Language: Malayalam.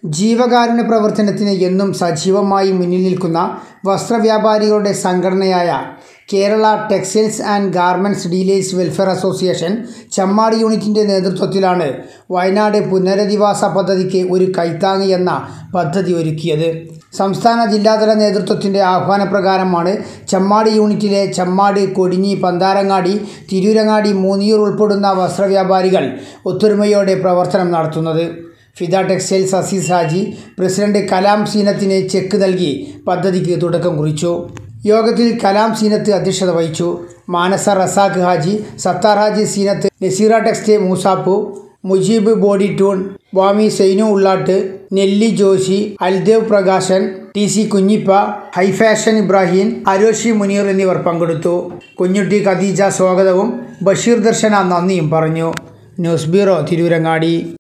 ജീവകാരുണ്യ പ്രവർത്തനത്തിന് എന്നും സജീവമായി മുന്നിൽ നിൽക്കുന്ന വസ്ത്രവ്യാപാരികളുടെ സംഘടനയായ Kerala textiles and garments dealers welfare association Chemmad യൂണിറ്റിൻ്റെ നേതൃത്വത്തിലാണ് വയനാട് പുനരധിവാസ പദ്ധതിക്ക് ഒരു കൈത്താങ്ങ് എന്ന പദ്ധതി ഒരുക്കിയത് സംസ്ഥാന ജില്ലാതല നേതൃത്വത്തിൻ്റെ ആഹ്വാനപ്രകാരമാണ് ചമ്മാട് യൂണിറ്റിലെ ചമ്മാട് കൊടിഞ്ഞി പന്താരങ്ങാടി തിരൂരങ്ങാടി മൂന്നിയൂർ ഉൾപ്പെടുന്ന വസ്ത്രവ്യാപാരികൾ ഒത്തൊരുമയോടെ പ്രവർത്തനം നടത്തുന്നത് ഫിദ ടെക്സ്റ്റൈൽസ് അസീസ് ഹാജി പ്രസിഡന്റ് കലാം സീനത്തിന് ചെക്ക് നൽകി പദ്ധതിക്ക് തുടക്കം കുറിച്ചു യോഗത്തിൽ കലാം സീനത്ത് അധ്യക്ഷത വഹിച്ചു Manasa Razak Haji Sathar Haji Seenath Naseera textile Moosappu Mujeeb body tune വാമി Sainu Ullatt Nelli Joshi Aldev Prakashan T C Kunjippa high fashion Ibrahim Aroshi Muneer എന്നിവർ പങ്കെടുത്തു കുഞ്ഞുട്ടി ഖദീജ സ്വാഗതവും ബഷീർ ദർശന നന്ദിയും പറഞ്ഞു ന്യൂസ് ബ്യൂറോ തിരൂരങ്ങാടി